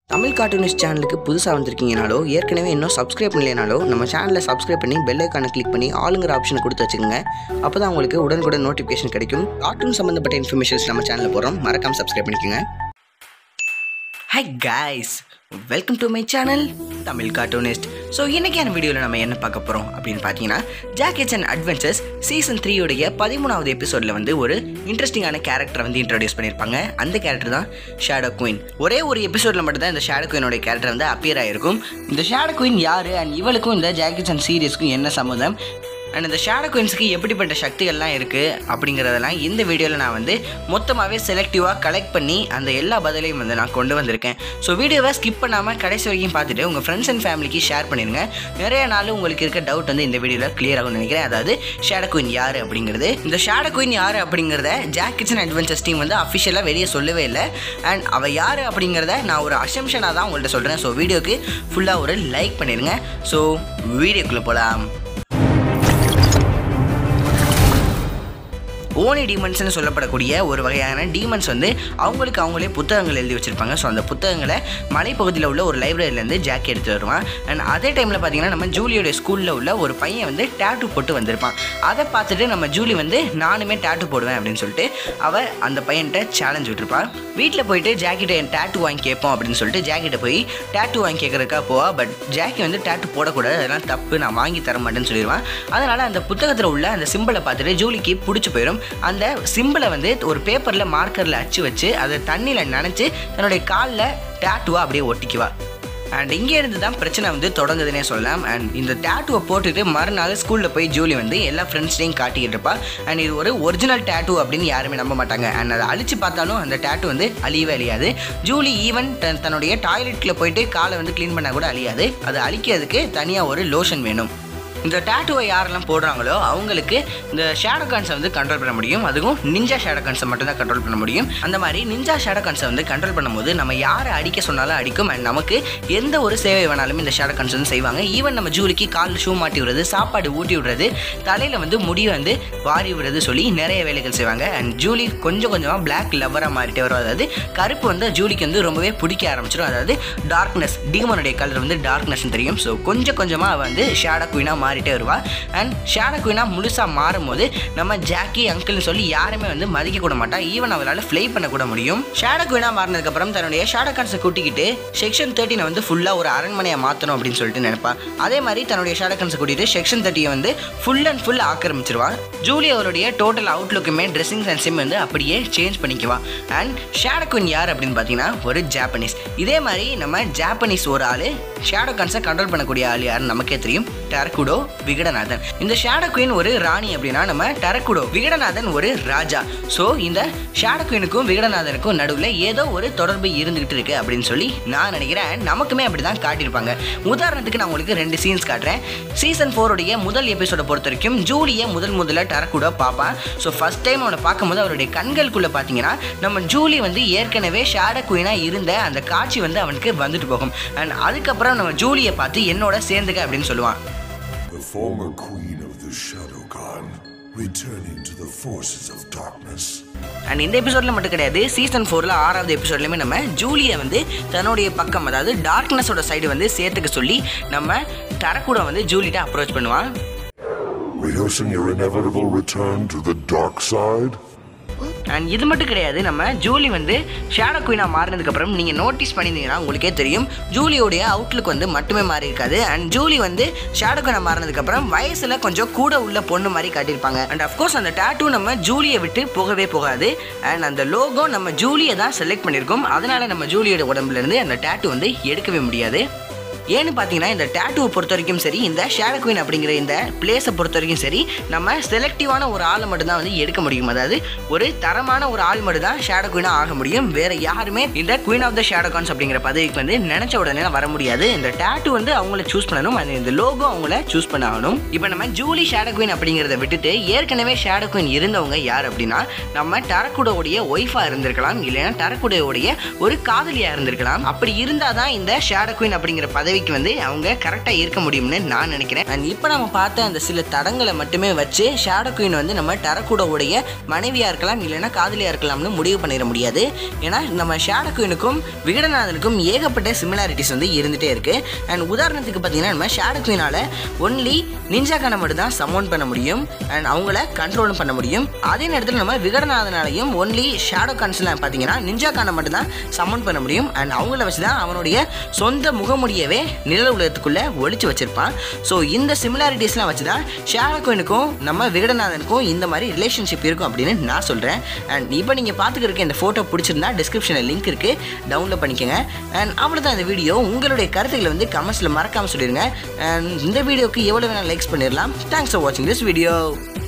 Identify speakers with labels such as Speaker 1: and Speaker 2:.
Speaker 1: Tamil cartoonist சேனலுக்கு புதுசாக வந்திருக்கீங்கனாலோ ஏற்கனவே இன்னும் சப்ஸ்கிரைப் பண்ணலைனாலோ நம்ம சேனலை சப்ஸ்கிரைப் பண்ணி பெல் ஐக்கானை கிளிக் பண்ணி ஆளுங்கிற ஆப்ஷனை கொடுத்து வச்சுக்கோங்க அப்போ தான் உங்களுக்கு உடனுக்குடன் நோட்டிஃபிகேஷன் கிடைக்கும் கார்ட்டூன் சம்மந்தப்பட்ட இன்ஃபர்மேஷன்ஸ் நம்ம சேனலில் போடுறோம் மறக்காம சப்ஸ்கிரைப் பண்ணிக்கோங்க hi guys welcome to my channel Tamil cartoonist so இன்றைக்கான வீடியோவில் நம்ம என்ன பார்க்க போகிறோம் அப்படின்னு பார்த்தீங்கன்னா ஜாக்கெட்ஸ் அண்ட் அட்வென்ச்சர்ஸ் சீசன் த்ரீயோடைய பதிமூணாவது எபிசோடில் வந்து ஒரு இன்ட்ரெஸ்டிங்கான கேரக்டரை வந்து இன்ட்ரடியூஸ் பண்ணியிருப்பாங்க அந்த கேரக்டர் தான் ஷேடோ குயின் ஒரே ஒரு எபிசோடில் மட்டும் தான் இந்த ஷேடோ குயினோட கேரக்டர் வந்து அப்பியர் ஆயிருக்கும் இந்த ஷேடோ குயின் யார் அண்ட் இவளுக்கும் இந்த ஜாக்கெட்ஸ் அண்ட் சீரியஸ்க்கும் என்ன சம்மந்தம் அண்ட் இந்த ஷேடோ குயின்ஸுக்கு எப்படிப்பட்ட சக்திகள்லாம் இருக்குது அப்படிங்கிறதெல்லாம் இந்த வீடியோவில் நான் வந்து மொத்தமாகவே செலக்டிவாக கலெக்ட் பண்ணி அந்த எல்லா பதிலையும் வந்து நான் கொண்டு வந்திருக்கேன் ஸோ வீடியோவை ஸ்கிப் பண்ணாமல் கடைசி வரைக்கும் பார்த்துட்டு உங்கள் ஃப்ரெண்ட்ஸ் அண்ட் ஃபேமிலிக்கு ஷேர் பண்ணிடுங்க நிறைய நாள் உங்களுக்கு இருக்க டவுட் வந்து இந்த வீடியோவில் கிளியர் ஆகும்னு நினைக்கிறேன் அதாவது ஷேடோ குயின் யார் அப்படிங்கிறது இந்த ஷேடோ குயின் யார் அப்படிங்கிறத ஜாக் கிச்சன் அட்வென்ச்சர்ஸ் டீம் வந்து அஃபிஷியலாக வெளியே சொல்லவே இல்லை அண்ட் அவள் யார் அப்படிங்கிறத நான் ஒரு அசம்ஷனாக தான் உங்கள்கிட்ட சொல்கிறேன் ஸோ வீடியோக்கு ஃபுல்லாக ஒரு லைக் பண்ணிடுங்க ஸோ வீடியோக்குள்ளே போகலாம் ஓனி டீமன்ஸ்னு சொல்லப்படக்கூடிய ஒரு வகையான டீமன்ஸ் வந்து அவங்களுக்கு அவங்களே புத்தகங்கள் எழுதி வச்சிருப்பாங்க ஸோ அந்த புத்தகங்களை மலைப்பகுதியில் உள்ள ஒரு லைப்ரரியிலேருந்து ஜாக்கி எடுத்து வருவான் அண்ட் அதே டைமில் பார்த்தீங்கன்னா நம்ம ஜூலியோட ஸ்கூலில் உள்ள ஒரு பையன் வந்து டேட்டு போட்டு வந்திருப்பான் அதை பார்த்துட்டு நம்ம ஜூலி வந்து நானுமே டேட்டு போடுவேன் அப்படின்னு சொல்லிட்டு அவள் அந்த பையன்கிட்ட சேலஞ்ச் விட்டுருப்பான் வீட்டில் போயிட்டு ஜாக்கிட்ட என் டேட்டு வாங்கி கேட்போம் அப்படின்னு சொல்லிட்டு ஜாக்கிட்ட போய் டேட்டு வாங்கி கேட்குறதுக்கா போவா பட் ஜாக்கி வந்து டேட்டு போடக்கூடாது அதெல்லாம் தப்பு நான் வாங்கி தர மாட்டேன்னு சொல்லிடுவான் அதனால் அந்த புத்தகத்தில் உள்ள அந்த சிம்பிளை பார்த்துட்டு ஜூலிக்கு பிடிச்சி போயிடும் அந்த சிம்பிளை வந்து ஒரு பேப்பரில் மார்க்கரில் அச்சு வச்சு அதை தண்ணியில் நனைச்சி தன்னுடைய காலில் டேட்டுவாக அப்படியே ஒட்டிக்குவா அண்ட் இங்கே இருந்து தான் பிரச்சனை வந்து தொடங்குதுன்னே சொல்லலாம் அண்ட் இந்த டேட்டுவை போட்டுட்டு மறுநாள் ஸ்கூலில் போய் ஜூலி வந்து எல்லா ஃப்ரெண்ட்ஸ்டையும் காட்டிக்கிட்டு இருப்பா அண்ட் இது ஒரு ஒரிஜினல் டேட்டு அப்படின்னு யாருமே நம்ப மாட்டாங்க அண்ட் அதை அழிச்சு பார்த்தாலும் அந்த டேட்டு வந்து அழியவே அழியாது ஜூலி ஈவன் தன் தன்னுடைய டாய்லெட்டில் போயிட்டு காலை வந்து க்ளீன் பண்ணால் கூட அழியாது அதை அழிக்கிறதுக்கு தனியாக ஒரு லோஷன் வேணும் இந்த டேட்டுவை யாரெல்லாம் போடுறாங்களோ அவங்களுக்கு இந்த ஷேடோ கான்ஸை வந்து கண்ட்ரோல் பண்ண முடியும் அதுவும் நிஞ்சா ஷேடோ கான்ஸை மட்டும் தான் கண்ட்ரோல் பண்ண முடியும் அந்த மாதிரி நிஞ்சா ஷேடோ கான்ஸை வந்து கண்ட்ரோல் பண்ணும்போது நம்ம யாரை அடிக்க சொன்னாலும் அடிக்கும் அண்ட் நமக்கு எந்த ஒரு சேவை வேணாலும் இந்த ஷேடோ கான்ஸ் வந்து செய்வாங்க ஈவன் நம்ம ஜூலிக்கு காலில் ஷூ மாட்டி விடுறது சாப்பாடு ஊட்டி விடுறது தலையில் வந்து முடி வந்து வாரி விடுறது சொல்லி நிறைய வேலைகள் செய்வாங்க அண்ட் ஜூலி கொஞ்சம் கொஞ்சமாக பிளாக் லவ்வராக மாறிட்டே வரும் அதாவது கருப்பு வந்து ஜூலிக்கு வந்து ரொம்பவே பிடிக்க ஆரம்பிச்சிடும் அதாவது டார்க்னஸ் டீமனுடைய கலர் வந்து டார்க்னஸ்னு தெரியும் ஸோ கொஞ்சம் கொஞ்சமாக அவள் வந்து ஷேடோ குயினாக மாறிட்டே வருவா அண்ட் ஷேடோ குயினாக முழுசாக மாறும்போது நம்ம ஜாக்கி அங்கிள்னு சொல்லி யாருமே வந்து மதிக்க கூட மாட்டா ஈவன் அவளால் ஃப்ளை பண்ண கூட முடியும் ஷேடோ குயினாக மாறினதுக்கப்புறம் தன்னுடைய ஷேடோ கான்ஸை கூட்டிக்கிட்டு செக்ஷன் தேர்ட்டினை வந்து ஃபுல்லாக ஒரு அரண்மனையை மாற்றணும் அப்படின்னு சொல்லிட்டு நினைப்பா அதே மாதிரி தன்னுடைய ஷேடோ கான்ஸை கூட்டிகிட்டு செக்ஷன் தேர்ட்டியை வந்து ஃபுல் அண்ட் ஃபுல் ஆக்கிரமிச்சிருவா ஜூலி அவருடைய டோட்டல் அவுட்லுக்குமே ட்ரெஸ்ஸிங் சென்ஸையும் வந்து அப்படியே சேஞ்ச் பண்ணிக்குவா அண்ட் ஷேடோ குயின் யார் அப்படின்னு பார்த்தீங்கன்னா ஒரு ஜாப்பனீஸ் இதே மாதிரி நம்ம ஜாப்பனீஸ் ஒரு ஆள் ஷேடோ கான்ஸை கண்ட்ரோல் பண்ணக்கூடிய ஆள் யாருன்னு நமக்கே தெரியும் டரக்குடோ விகடநாதன் இந்த ஷேடோ குயின் ஒரு ராணி அப்படின்னா நம்ம டரக்குடோ விகடநாதன் ஒரு ராஜா ஸோ இந்த ஷேடோ குயினுக்கும் விகடநாதனுக்கும் நடுவில் ஏதோ ஒரு தொடர்பு இருந்துகிட்டு இருக்கு அப்படின்னு சொல்லி நான் நினைக்கிறேன் நமக்குமே அப்படி தான் காட்டியிருப்பாங்க உதாரணத்துக்கு நான் உங்களுக்கு ரெண்டு சீன்ஸ் காட்டுறேன் சீசன் ஃபோருடைய முதல் எபிசோட பொறுத்த வரைக்கும் ஜூலியை முதல் முதல்ல டரக்குடோ பார்ப்பான் ஸோ ஃபர்ஸ்ட் டைம் அவனை பார்க்கும்போது அவருடைய கண்களுக்குள்ளே பார்த்தீங்கன்னா நம்ம ஜூலி வந்து ஏற்கனவே ஷேடோ குயினாக இருந்த அந்த காட்சி வந்து அவனுக்கு வந்துட்டு போகும் அண்ட் அதுக்கப்புறம் நம்ம ஜூலியை பார்த்து என்னோட சேர்ந்துக்க அப்படின்னு சொல்லுவான்
Speaker 2: The former queen of the Shadow Khan, returning to the forces of darkness.
Speaker 1: And இந்த எபிசோடில் மட்டும் கிடையாது சீசன் ஃபோரில் ஆறாவது எபிசோட்லையுமே நம்ம ஜூலியை வந்து தன்னுடைய பக்கம் அதாவது டார்க்னஸோட சைடு வந்து சேர்த்துக்க சொல்லி நம்ம டரக்கூட வந்து ஜூலிட்ட அப்ரோச் பண்ணுவான்
Speaker 2: Rehearsing your inevitable return to the dark side?
Speaker 1: And இது மட்டும் கிடையாது நம்ம ஜூலி வந்து ஷேடோ குயினாக மாறினதுக்கப்புறம் நீங்கள் நோட்டீஸ் பண்ணியிருந்தீங்கன்னா உங்களுக்கே தெரியும் ஜூலியோடைய அவுட்லுக் வந்து மட்டுமே மாறி இருக்காது அண்ட் ஜூலி வந்து ஷேடோ குயினாக மாறினதுக்கப்புறம் வயசில் கொஞ்சம் கூட உள்ள பொண்ணு மாதிரி காட்டியிருப்பாங்க அண்ட் அஃப்கோர்ஸ் அந்த டேட்டூ நம்ம ஜூலியை விட்டு போகவே போகாது அண்ட் அந்த லோகோ நம்ம ஜூலியை தான் செலக்ட் பண்ணியிருக்கோம் அதனால நம்ம ஜூலியோட உடம்புலேருந்து அந்த டேட்டூ வந்து எடுக்கவே முடியாது ஏன்னு பார்த்தீங்கன்னா இந்த டேட்டுவை பொறுத்த வரைக்கும் சரி இந்த ஷேடோ குயின் அப்படிங்கிற இந்த பிளேஸை பொறுத்த வரைக்கும் சரி நம்ம செலக்டிவான ஒரு ஆளை மட்டும்தான் வந்து எடுக்க முடியும் அதாவது ஒரு தரமான ஒரு ஆள் மட்டும் தான் ஷேடோ குயினாக ஆக முடியும் வேற யாருமே இந்த queen of the shadow khans அப்படிங்கிற பதவிக்கு வந்து நினைச்ச உடனே வர முடியாது இந்த டேட்டு வந்து அவங்கள சூஸ் பண்ணணும் அது இந்த லோகோ அவங்கள சூஸ் பண்ண ஆகணும் இப்போ நம்ம ஜூலி ஷேடோ குயின் அப்படிங்கிறத விட்டுட்டு ஏற்கனவே ஷேடோ குயின் இருந்தவங்க யார் அப்படின்னா நம்ம டரக்குடோடைய ஒய்ஃபாக இருந்திருக்கலாம் இல்லைன்னா டரக்குடோடைய ஒரு காதலியாக இருந்திருக்கலாம் அப்படி இருந்தால் தான் இந்த ஷேடோ குயின் அப்படிங்கிற பதவி தேவைக்கு வந்து அவங்க கரெக்டாக இருக்க முடியும்னு நான் நினைக்கிறேன் அண்ட் இப்போ நம்ம பார்த்த அந்த சில தடங்களை மட்டுமே வச்சு ஷேடோ குயின் வந்து நம்ம டரக்கூடவுடைய மனைவியாக இருக்கலாம் இல்லைன்னா காதலியாக இருக்கலாம்னு முடிவு பண்ணிட முடியாது ஏன்னா நம்ம ஷேடோ குயினுக்கும் விகடநாதனுக்கும் ஏகப்பட்ட சிமிலாரிட்டிஸ் வந்து இருந்துகிட்டே இருக்குது அண்ட் உதாரணத்துக்கு பார்த்தீங்கன்னா நம்ம ஷேடோ குயினால் ஒன்லி நிஞ்சாக்கான மட்டும் தான் சமௌண்ட் பண்ண முடியும் அண்ட் அவங்கள கண்ட்ரோலும் பண்ண முடியும் அதே நேரத்தில் நம்ம விகடநாதனாலையும் ஒன்லி ஷேடோ கான்ஸ்லாம் பார்த்தீங்கன்னா நிஞ்சாக்கான மட்டும் தான் சமௌண்ட் பண்ண முடியும் அண்ட் அவங்கள வச்சு தான் அவனுடைய சொந்த முகமுடியவே நிழல் உலகத்துக்குள்ளே ஒழிச்சு வச்சிருப்பான் ஸோ இந்த சிமிலாரிட்டிஸ்லாம் வச்சு தான் ஷேடோ கோயினுக்கும் நம்ம விகடநாதனுக்கும் இந்த மாதிரி ரிலேஷன்ஷிப் இருக்கும் அப்படின்னு நான் சொல்கிறேன் அண்ட் இப்போ நீங்கள் பார்த்துக்கிட்டு இருக்க இந்த ஃபோட்டோ பிடிச்சிருந்தா டிஸ்கிரிப்ஷனில் லிங்க் இருக்குது டவுன்லோட் பண்ணிக்கோங்க அண்ட் அவ்வளோதான் இந்த வீடியோ உங்களுடைய கருத்துக்களை வந்து கமெண்ட்ஸில் மறக்காமல் சொல்லிடுங்க அண்ட் இந்த வீடியோக்கு எவ்வளோ வேணால் லைக்ஸ் பண்ணிடலாம் தேங்க்ஸ் ஃபார் வாட்சிங் திஸ் வீடியோ